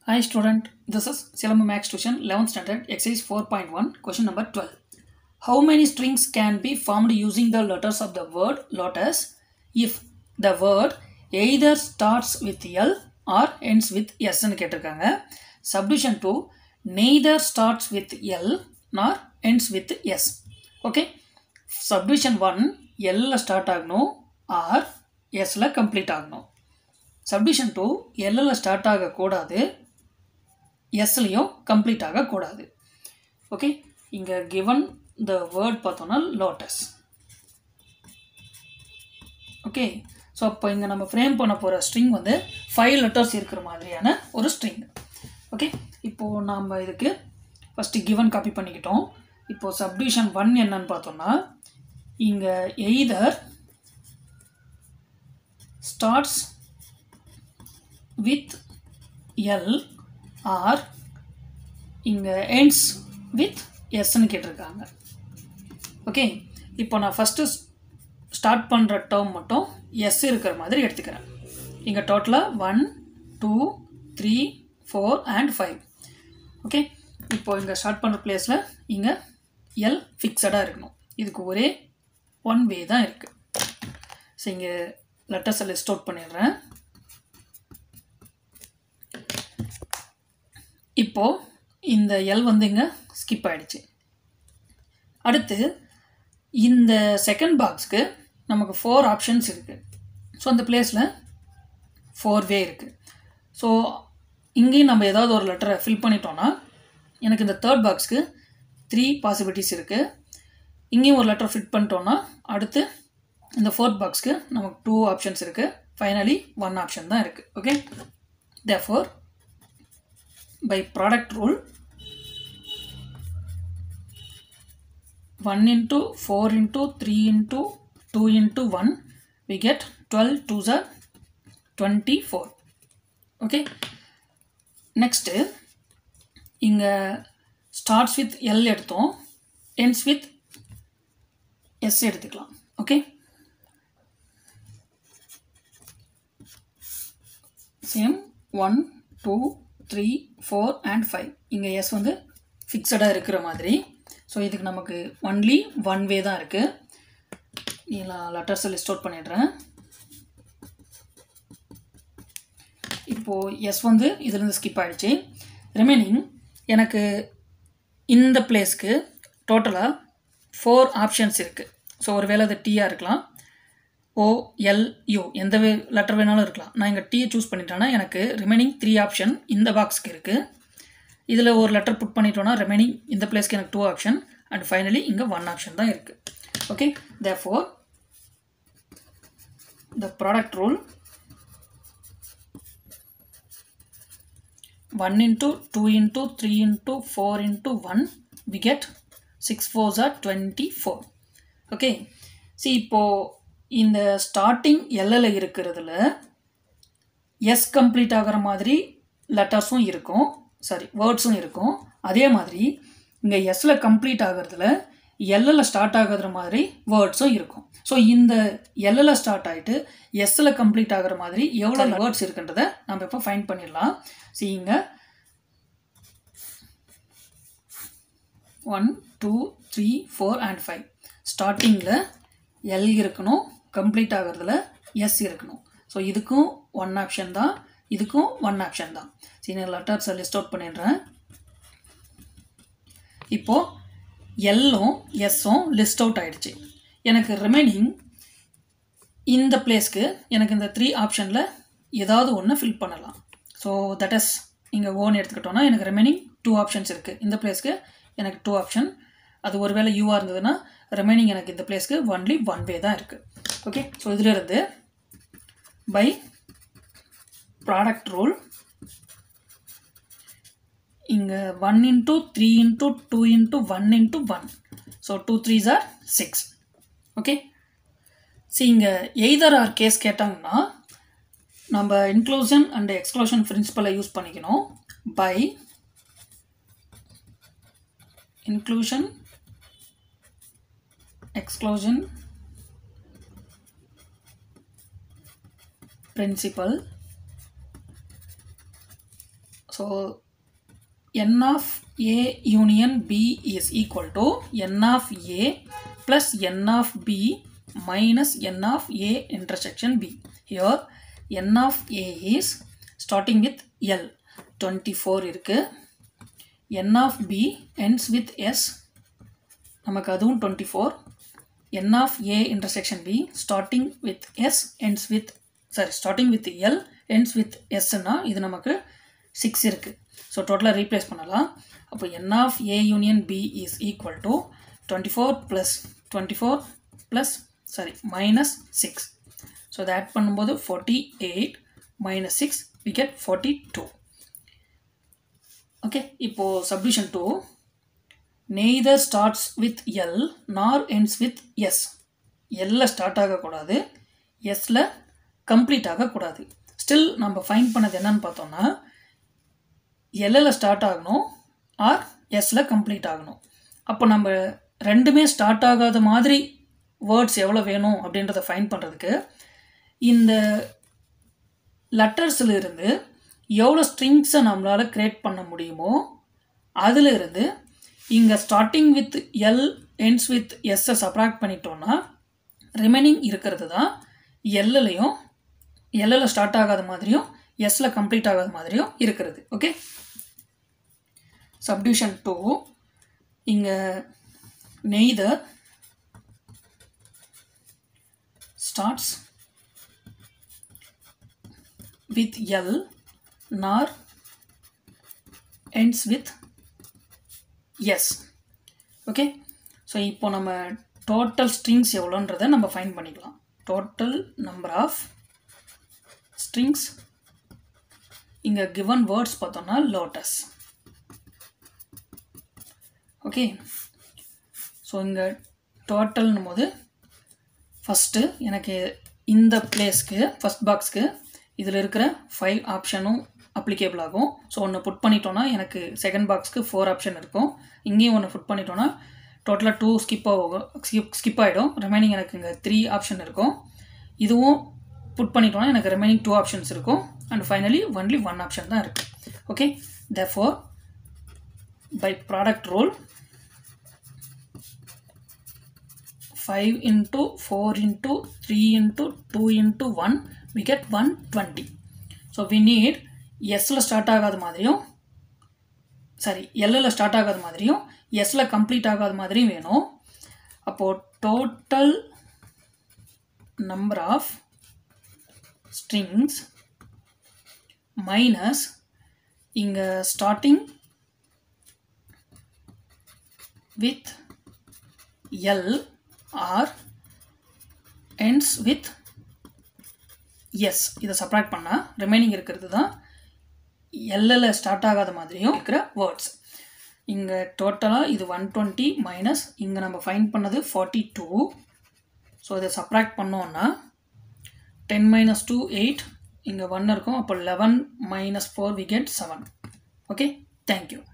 Hi student, this is Silamu Max Tuition 11th standard exercise 4.1 question number 12. How many strings can be formed using the letters of the word lotus if the word either starts with L or ends with S ன்னு கேட்டிருக்காங்க subdivision 2 neither starts with L nor ends with S okay subdivision 1 L ல start ஆகணும் or எஸ்ல complete ஆகணும் subdivision two எல்லில் start ஆகக்கூடாது எஸ்லையும் complete ஆகக்கூடாது ஓகே இங்கே கிவன் த வேர்ட் பார்த்தோன்னா லோட்டஸ் ஓகே ஸோ அப்போ இங்கே நம்ம ஃப்ரேம் பண்ண போகிற ஸ்ட்ரிங் வந்து ஃபைவ் லெட்டர்ஸ் இருக்கிற மாதிரியான ஒரு ஸ்ட்ரிங் ஓகே இப்போது நாம் இதுக்கு ஃபஸ்ட்டு கிவன் காப்பி பண்ணிக்கிட்டோம் இப்போது சப்டிவிஷன் ஒன் என்னன்னு பார்த்தோம்னா இங்கே either starts with L or இங்கே எண்ட்ஸ் வித் எஸ்ன்னு கேட்டிருக்காங்க ஓகே இப்போ நான் ஃபஸ்ட்டு ஸ்டார்ட் பண்ணுற டேர்ம் மட்டும் எஸ் இருக்கிற மாதிரி எடுத்துக்கிறேன் இங்கே டோட்டலாக one two three four and five okay இப்போ இங்கே ஸ்டார்ட் பண்ணுற பிளேஸில் இங்கே எல் ஃபிக்ஸடாக இருக்கணும் இதுக்கு ஒரே ஒன் வே தான் இருக்குது ஸோ இங்கே லெட்டர்ஸை லிஸ்ட் அவுட் பண்ணிடுறேன் இப்போது இந்த எல் வந்து இங்கே ஸ்கிப் ஆகிடுச்சு அடுத்து இந்த செகண்ட் பாக்ஸ்க்கு நமக்கு ஃபோர் ஆப்ஷன்ஸ் இருக்குது ஸோ அந்த பிளேஸில் ஃபோர் வே இருக்குது ஸோ இங்கேயும் நம்ம ஏதாவது ஒரு லெட்டரை ஃபில் பண்ணிட்டோன்னா எனக்கு இந்த தேர்ட் பாக்ஸ்க்கு த்ரீ பாசிபிலிட்டிஸ் இருக்குது இங்கேயும் ஒரு லெட்டர் ஃபிட் பண்ணிட்டோன்னா அடுத்து இந்த ஃபோர்த் பாக்ஸ்க்கு நமக்கு டூ ஆப்ஷன்ஸ் இருக்குது ஃபைனலி ஒன் ஆப்ஷன் தான் இருக்குது okay therefore by product rule 1 into 4 into 3 into 2 into 1 we get 12 2s are 24 okay next இங்க starts with L எடுத்தோம் ends with S எடுத்துக்கலாம் okay same one two three four and five இங்கே S வந்து ஃபிக்ஸடாக இருக்கிற மாதிரி ஸோ இதுக்கு நமக்கு ஒன்லி ஒன் வே தான் இருக்குது நான் லெட்டர்ஸை லிஸ்ட் அவுட் பண்ணிடுறேன் இப்போது எஸ் வந்து இதுலேருந்து ஸ்கிப் ஆகிடுச்சு ரிமைனிங் எனக்கு இந்த பிளேஸ்க்கு டோட்டலாக ஃபோர் ஆப்ஷன்ஸ் இருக்குது ஸோ ஒரு வேளை அது டீயாக இருக்கலாம் ஓ எல் யூ எந்த லெட்டர் வேணாலும் இருக்கலாம் நான் இங்கே டீயை சூஸ் பண்ணிட்டேன்னா எனக்கு ரிமைனிங் த்ரீ ஆப்ஷன் இந்த பாக்ஸ்க்கு இருக்குது இதில் ஒரு லெட்டர் புட் பண்ணிட்டோன்னா ரிமைனிங் இந்த பிளேஸ்க்கு எனக்கு டூ ஆப்ஷன் அண்ட் ஃபைனலி இங்கே ஒன் ஆப்ஷன் தான் இருக்குது okay therefore the product rule one into two into three into four into one we get six fours are twenty four okay see இப்போது இந்த starting எல்எல் இருக்கிறதுல S complete ஆகிற மாதிரி லெட்டர்ஸும் இருக்கும் சாரி வேர்ட்ஸும் இருக்கும் அதே மாதிரி இங்கே எஸ்ஸில் கம்ப்ளீட் ஆகிறதுல எல்லில் ஸ்டார்ட் ஆகிற மாதிரி வேர்ட்ஸும் இருக்கும் ஸோ இந்த எல்லில் ஸ்டார்ட் ஆகிட்டு எஸ்ஸில் கம்ப்ளீட் ஆகிற மாதிரி எவ்வளோ வேர்ட்ஸ் இருக்குன்றதை நம்ம இப்போ ஃபைன் பண்ணிடலாம் ஸோ இங்கே one two three four and five ஸ்டார்டிங்கில் எல் இருக்கணும் கம்ப்ளீட் ஆகிறதுல எஸ் இருக்கணும் ஸோ இதுக்கும் ஒன் ஆப்ஷன் தான் இதுக்கும் ஒன் ஆப்ஷன் தான் சீனியர் லெட்டர்ஸை லிஸ்ட் அவுட் பண்ணிடுறேன் இப்போது எல்லும் எஸ்ஸும் லிஸ்ட் அவுட் ஆகிடுச்சு எனக்கு ரிமைனிங் இந்த பிளேஸ்க்கு எனக்கு இந்த த்ரீ ஆப்ஷனில் ஏதாவது ஒன்று ஃபில் பண்ணலாம் ஸோ தட் இஸ் இங்கே ஓன் எடுத்துக்கிட்டோன்னா எனக்கு ரிமைனிங் டூ ஆப்ஷன்ஸ் இருக்குது இந்த பிளேஸ்க்கு எனக்கு டூ ஆப்ஷன் அது ஒருவேளை யூவாக இருந்ததுன்னா ரிமைனிங் எனக்கு இந்த பிளேஸ்க்கு ஒன்லி ஒன் வே தான் இருக்குது ஓகே ஸோ இதிலிருந்து பை ப்ராடக்ட் ரூல் இங்கே one into three into two into one into one so two threes are six okay see இங்கே எய்தர் ஆர் கேஸ் கேட்டாங்கன்னா நம்ம inclusion and exclusion principle use பண்ணிக்கணும் by inclusion exclusion principle ஸோ n of a union b is equal to n of a plus n of b minus n of a intersection b. Here n of a is starting with L 24 இருக்கு n of b ends with s நமக்கு அதுவும் 24 n of a intersection b starting with s ends with sorry starting with l ends with s னா இது நமக்கு 6 இருக்கு so டோட்டலாக replace பண்ணலாம் அப்போ என் of A union B is equal to twenty four plus twenty four plus sorry minus six so அதை add பண்ணும்போது forty eight minus six we get forty two okay இப்போது submission two neither starts with L நார் ends with S எல்ல start ஆகக்கூடாது எஸ்ல complete ஆகக்கூடாது still நம்ம fine பண்ணது என்னன்னு பார்த்தோம்னா எல்லில் ஸ்டார்ட் ஆகணும் ஆர் எஸ்ஸில் கம்ப்ளீட் ஆகணும் அப்போ நம்ம ரெண்டுமே ஸ்டார்ட் ஆகாத மாதிரி வேர்ட்ஸ் எவ்வளோ வேணும் அப்படின்றத ஃபைன் பண்ணுறதுக்கு இந்த லெட்டர்ஸில் இருந்து எவ்வளோ ஸ்ட்ரிங்ஸை நம்மளால் க்ரியேட் பண்ண முடியுமோ அதில் இருந்து இங்கே starting with L ends with எஸ்ஸை சப்ராக்ட் பண்ணிட்டோன்னா ரிமைனிங் இருக்கிறது தான் எல்லையும் எல்லில் ஸ்டார்ட் ஆகாத மாதிரியும் எஸ்ஸில் கம்ப்ளீட் ஆகாத மாதிரியும் இருக்கிறது ஓகே சப்டிவிஷன் டூ இங்கே neither starts with L nor ends with S okay so இப்போ நம்ம டோட்டல் ஸ்ட்ரிங்ஸ் எவ்வளோன்றதை நம்ம ஃபைன் பண்ணிக்கலாம் டோட்டல் நம்பர் ஆஃப் ஸ்ட்ரிங்ஸ் இங்கே கிவன் வேர்ட்ஸ் பார்த்தோம்னா லோட்டஸ் ஓகே ஸோ இங்கே டோட்டல்னும் போது ஃபஸ்ட்டு எனக்கு இந்த பிளேஸ்க்கு ஃபஸ்ட் பாக்ஸ்க்கு இதில் இருக்கிற ஃபைவ் ஆப்ஷனும் அப்ளிகேபிள் ஆகும் ஸோ ஒன்று புட் பண்ணிட்டோன்னா எனக்கு செகண்ட் பாக்ஸ்க்கு ஃபோர் ஆப்ஷன் இருக்கும் இங்கேயும் ஒன்று புட் பண்ணிட்டோன்னா டோட்டலாக டூ ஸ்கிப் ஆகும் ஸ்கிப் ஸ்கிப் ஆகிடும் ரிமைனிங் எனக்கு இங்கே த்ரீ ஆப்ஷன் இருக்கும் இதுவும் புட் பண்ணிட்டோன்னா எனக்கு ரிமைனிங் டூ ஆப்ஷன்ஸ் இருக்கும் and finally only one option தான் இருக்குது okay therefore by product rule 5 into 4 into 3 into 2 into 1 we get 120 so we need எஸ்ல ஸ்டார்ட் ஆகாத மாதிரியும் சாரி எல்லில் ஸ்டார்ட் ஆகாத மாதிரியும் எஸ்ல கம்ப்ளீட் ஆகாத மாதிரியும் வேணும் அப்போது total number of strings minus இங்கே starting with L or ends with S இதை சப்ராக்ட் பண்ணால் ரிமைனிங் இருக்கிறது தான் எல்லில் ஸ்டார்ட் ஆகாத மாதிரியும் இருக்கிற வேர்ட்ஸ் இங்கே டோட்டலாக இது ஒன் டுவெண்ட்டி மைனஸ் இங்கே நம்ம ஃபைன் பண்ணது ஃபார்ட்டி டூ ஸோ இதை சப்ராக்ட் பண்ணோன்னா டென் மைனஸ் டூ எயிட் இங்கே ஒன் இருக்கும் அப்போ eleven minus four we get seven okay thank you